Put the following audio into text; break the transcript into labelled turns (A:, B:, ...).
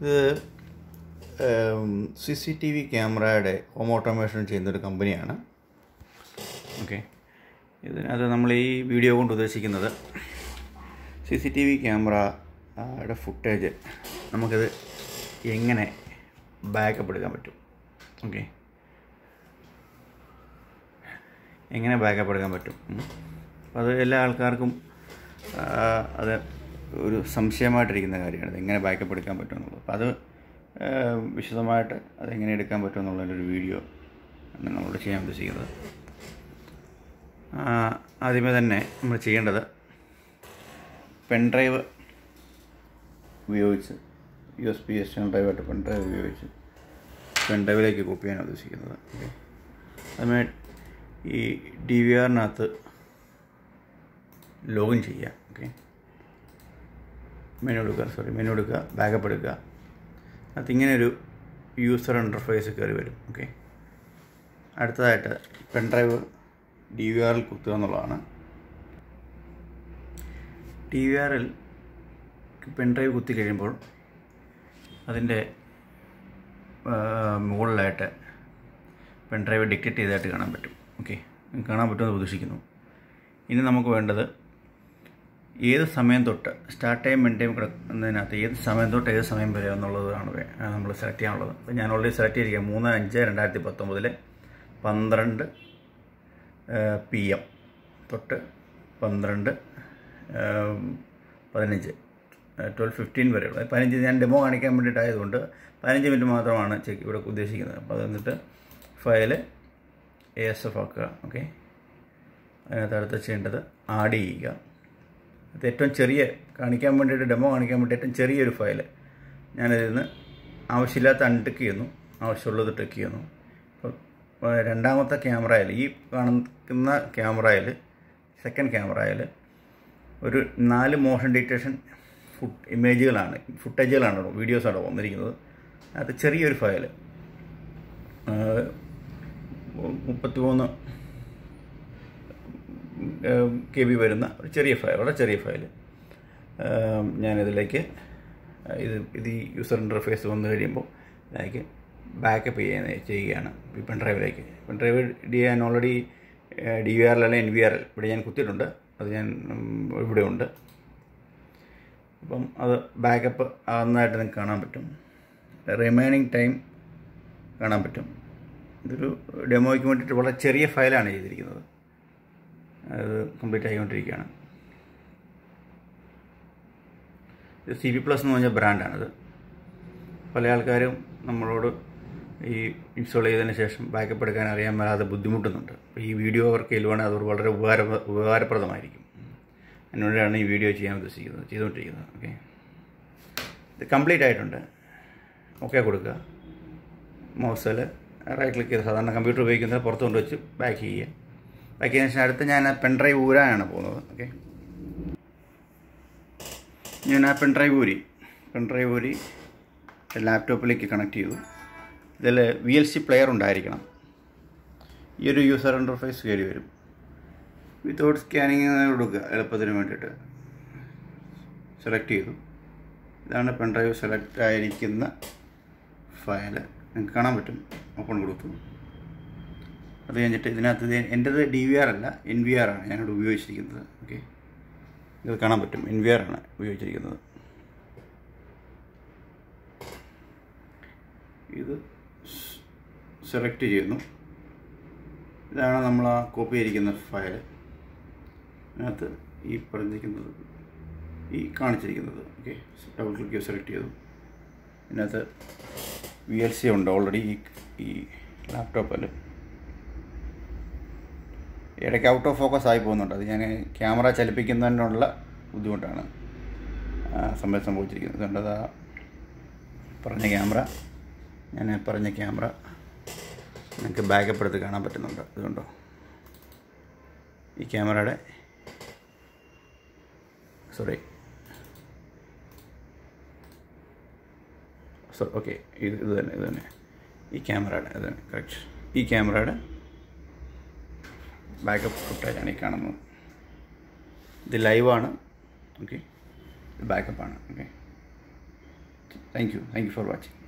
A: ഇത് C C T V ക്യാമറയുടെ home automation ചെയ്യുന്നൊരു കമ്പനിയാണ് ഓക്കെ ഇതിനകത്ത് നമ്മൾ ഈ വീഡിയോ കൊണ്ട് ഉദ്ദേശിക്കുന്നത് സി സി ടി വി ക്യാമറയുടെ ഫുട്ടേജ് നമുക്കിത് എങ്ങനെ ബാക്കപ്പ് എടുക്കാൻ പറ്റും ഓക്കെ എങ്ങനെ ബാക്കപ്പ് എടുക്കാൻ പറ്റും ഉം. അപ്പോൾ അത് എല്ലാ ആൾക്കാർക്കും ആ, അത് ഒരു സംശയമായിട്ടിരിക്കുന്ന കാര്യമാണ് എങ്ങനെ ബാക്കപ്പ് എടുക്കാൻ പറ്റും എന്നുള്ളത് അപ്പോൾ അത് ആ, വിശദമായിട്ട് അതെങ്ങനെ എടുക്കാൻ പറ്റും എന്നുള്ളൊരു വീഡിയോ ആണ് നമ്മളോട് ചെയ്യാൻ ഉദ്ദേശിക്കുന്നത് ആ, ആദ്യമേ തന്നെ നമ്മൾ ചെയ്യേണ്ടത് പെൻഡ്രൈവ് ഉപയോഗിച്ച് യു എസ് പി എക്സ്റ്റേണൽ ഡ്രൈവായിട്ട് പെൻഡ്രൈവ് ഉപയോഗിച്ച് പെൻഡ്രൈവിലേക്ക് കോപ്പി ചെയ്യാൻ ഉദ്ദേശിക്കുന്നത് ഓക്കെ അതുമായി ഈ ഡി വി ആറിനകത്ത് ലോഗിൻ ചെയ്യുക ഓക്കെ മെനു എടുക്കുക സോറി മെനു എടുക്കുക ബാക്കപ്പ് എടുക്കുക അതിങ്ങനെ ഇങ്ങനെ ഒരു യൂസർ ഇൻ്റർഫേസ് കയറി വരും ഓക്കെ അടുത്തതായിട്ട് പെൻഡ്രൈവ് ഡി വി ആറിൽ കുത്തുക എന്നുള്ളതാണ് ഡി വി ആറിൽ പെൻഡ്രൈവ് കുത്തി കഴിയുമ്പോൾ അതിൻ്റെ ആ, മുകളിലായിട്ട് പെൻഡ്രൈവ് ഡിക്റ്റേറ്റ് ചെയ്തതായിട്ട് കാണാൻ പറ്റും ഓക്കെ കാണാൻ പറ്റുമെന്ന് പ്രതീക്ഷിക്കുന്നു ഇനി നമുക്ക് വേണ്ടത് ഏത് സമയം തൊട്ട് സ്റ്റാർട്ട് ടൈം എൻഡ് ടൈം കിടക്കുന്നതിനകത്ത് ഏത് സമയം തൊട്ട് ഏത് സമയം വരെ എന്നുള്ളതാണ് വേ- ആ, നമ്മൾ സെലക്ട് ചെയ്യാനുള്ളത് അപ്പോൾ ഞാൻ ഓൾറെഡി സെലക്ട് ചെയ്തിരിക്കുക മൂന്ന് അഞ്ച് രണ്ടായിരത്തി പത്തൊമ്പതിലെ പന്ത്രണ്ട് പി എം തൊട്ട് പന്ത്രണ്ട് പതിനഞ്ച് ട്വൽവ് ഫിഫ്റ്റീൻ വരെയുള്ള പതിനഞ്ച് ഞാൻ ഡെമോ കാണിക്കാൻ വേണ്ടിയിട്ടായതുകൊണ്ട് പതിനഞ്ച് മിനിറ്റ് മാത്രമാണ് ചെക്ക് ഇവിടെ ഉദ്ദേശിക്കുന്നത് അപ്പോൾ അത് എന്നിട്ട് ഫയൽ എ എസ് എഫ് ആക്കുക ഓക്കെ അതിനകത്ത് അടുത്ത് ചെയ്യേണ്ടത് ആഡ് ചെയ്യുക അത് ഏറ്റവും ചെറിയ കാണിക്കാൻ വേണ്ടിയിട്ട് ഡെമോ കാണിക്കാൻ വേണ്ടി ഏറ്റവും ചെറിയൊരു ഫയൽ ഞാനിതിൽ നിന്ന് ആവശ്യമില്ലാത്ത അൺടെക്ക് ചെയ്യുന്നു ആവശ്യമുള്ളത് ടെക്ക് ചെയ്യുന്നു അപ്പോൾ രണ്ടാമത്തെ ക്യാമറയിൽ ഈ കാണുന്ന ക്യാമറയിൽ സെക്കൻഡ് ക്യാമറയിൽ ഒരു നാല് മോഷൻ ഡിറ്റക്ഷൻ ഫുട്ട് ഇമേജുകളാണ് ഫുട്ടേജുകളാണ് വീഡിയോസാണ് വന്നിരിക്കുന്നത് അത് ചെറിയൊരു ഫയൽ മുപ്പത്തിമൂന്ന് കെ ബി വരുന്ന ഒരു ചെറിയ ഫയൽ വളരെ ചെറിയ ഫയൽ ഞാനിതിലേക്ക് ഇത് ഇത് ഈ യൂസർ ഇൻ്റർഫേസ് വന്നു കഴിയുമ്പോൾ ഇതിലേക്ക് ബാക്കപ്പ് ചെയ്യാൻ ചെയ്യുകയാണ് ഈ പെൻഡ്രൈവിലേക്ക് പെൻഡ്രൈവ് ഡി ഞാൻ ഓൾറെഡി ഡി വി ആറിലല്ല എൻ വി ആറിൽ ഇവിടെ ഞാൻ കുത്തിയിട്ടുണ്ട് അത് ഞാൻ ഉം, ഇവിടെ ഉണ്ട് അപ്പം അത് ബാക്കപ്പ് ആകുന്നതായിട്ട് നിങ്ങൾക്ക് കാണാൻ പറ്റും റിമൈനിങ് ടൈം കാണാൻ പറ്റും ഇതൊരു ഡെമോയ്ക്ക് വേണ്ടിയിട്ട് വളരെ ചെറിയ ഫയലാണ് ചെയ്തിരിക്കുന്നത് അത് കംപ്ലീറ്റ് ആയിക്കൊണ്ടിരിക്കുകയാണ് ഇത് സി ബി പ്ലസ് എന്ന് പറഞ്ഞ ബ്രാൻഡാണിത് പല ആൾക്കാരും നമ്മളോട് ഈ ഇൻസ്റ്റാൾ ചെയ്തതിന് ശേഷം ബാക്കപ്പ് എടുക്കാൻ അറിയാൻ മേലാതെ ബുദ്ധിമുട്ടുന്നുണ്ട് അപ്പോൾ ഈ വീഡിയോ അവർക്ക് ചെയ്യുവാണെങ്കിൽ അത് വളരെ ഉപകാര ഉപകാരപ്രദമായിരിക്കും അതിനുവേണ്ടിയാണ് ഈ വീഡിയോ ചെയ്യാൻ ഉദ്ദേശിക്കുന്നത് ചെയ്തുകൊണ്ടിരിക്കുന്നത് ഓക്കെ ഇത് കംപ്ലീറ്റ് ആയിട്ടുണ്ട് ഓക്കെ കൊടുക്കുക മൗസിൽ റൈറ്റ് ക്ലിക്ക് ചെയ്ത് സാധാരണ കമ്പ്യൂട്ടർ ഉപയോഗിക്കുന്നത് പുറത്ത് കൊണ്ട് വെച്ച് ബാക്ക് ചെയ്യുക ബാക്ക് ചെയ്തതിന് ശേഷം അടുത്ത് ഞാൻ പെൻഡ്രൈവ് ഊരാനാണ് പോകുന്നത് ഓക്കെ ഞാൻ ആ പെൻഡ്രൈവ് ഊരി പെൻഡ്രൈവ് ഊരി ലാപ്ടോപ്പിലേക്ക് കണക്ട് ചെയ്തു ഇതിൽ വി എൽ സി പ്ലെയർ ഉണ്ടായിരിക്കണം ഈ ഒരു യൂസർ ഇൻ്റർഫേസ് കയറി വരും വിത്തൗട്ട് സ്കാനിങ് കൊടുക്കുക എളുപ്പത്തിന് വേണ്ടിയിട്ട് സെലക്ട് ചെയ്തു ഇതാണ് പെൻഡ്രൈവ് സെലക്ട് ആയിരിക്കുന്ന ഫയൽ നിങ്ങൾക്ക് കാണാൻ പറ്റും ഓപ്പൺ കൊടുത്തു അത് കഴിഞ്ഞിട്ട് ഇതിനകത്ത് ഇത് എൻ്റെത് ഡി വി ആർ അല്ല എൻ വി ആർ ആണ് ഞാനിവിടെ ഉപയോഗിച്ചിരിക്കുന്നത് ഓക്കെ ഇത് കാണാൻ പറ്റും എൻ വി ആർ ആണ് ഉപയോഗിച്ചിരിക്കുന്നത് ഇത് സെലക്ട് ചെയ്യുന്നു ഇതാണ് നമ്മൾ ആ കോപ്പി ചെയ്തിരിക്കുന്ന ഫയൽ അതിനകത്ത് ഈ പറഞ്ഞിരിക്കുന്നത് ഈ കാണിച്ചിരിക്കുന്നത് ഓക്കെ ഡബിൾ ക്ലിക്ക് ചെയ്ത് സെലക്ട് ചെയ്തു ഇതിനകത്ത് വി എൽ സി ഉണ്ട് ഓൾറെഡി ഈ ഈ ലാപ്ടോപ്പിൽ ഇടയ്ക്ക് ഔട്ട് ഓഫ് ഫോക്കസ് ആയി പോകുന്നുണ്ട് അത് ഞാൻ ക്യാമറ ചലിപ്പിക്കുന്നതിനുള്ള ബുദ്ധിമുട്ടാണ് ആ സമയം സംഭവിച്ചിരിക്കുന്നത് അതുകൊണ്ട് അത് ആ പറഞ്ഞ ക്യാമറ ഞാൻ പറഞ്ഞ ക്യാമറ നിങ്ങൾക്ക് ബാക്കപ്പ് എടുത്ത് കാണാൻ പറ്റുന്നുണ്ട് അതുകൊണ്ടോ ഈ ക്യാമറയുടെ സോറി സോ ഓക്കെ ഇത് ഇത് തന്നെ ഇത് തന്നെ ഈ ക്യാമറയുടെ ഇത് തന്നെ കറക്റ്റ് ഈ ക്യാമറയുടെ ബാക്കപ്പ് ഫുട്ടേജാണ് ഈ കാണുന്നത് ഇത് ലൈവാണ് ഓക്കെ ഇത് ബാക്കപ്പാണ് okay thank you thank you for watching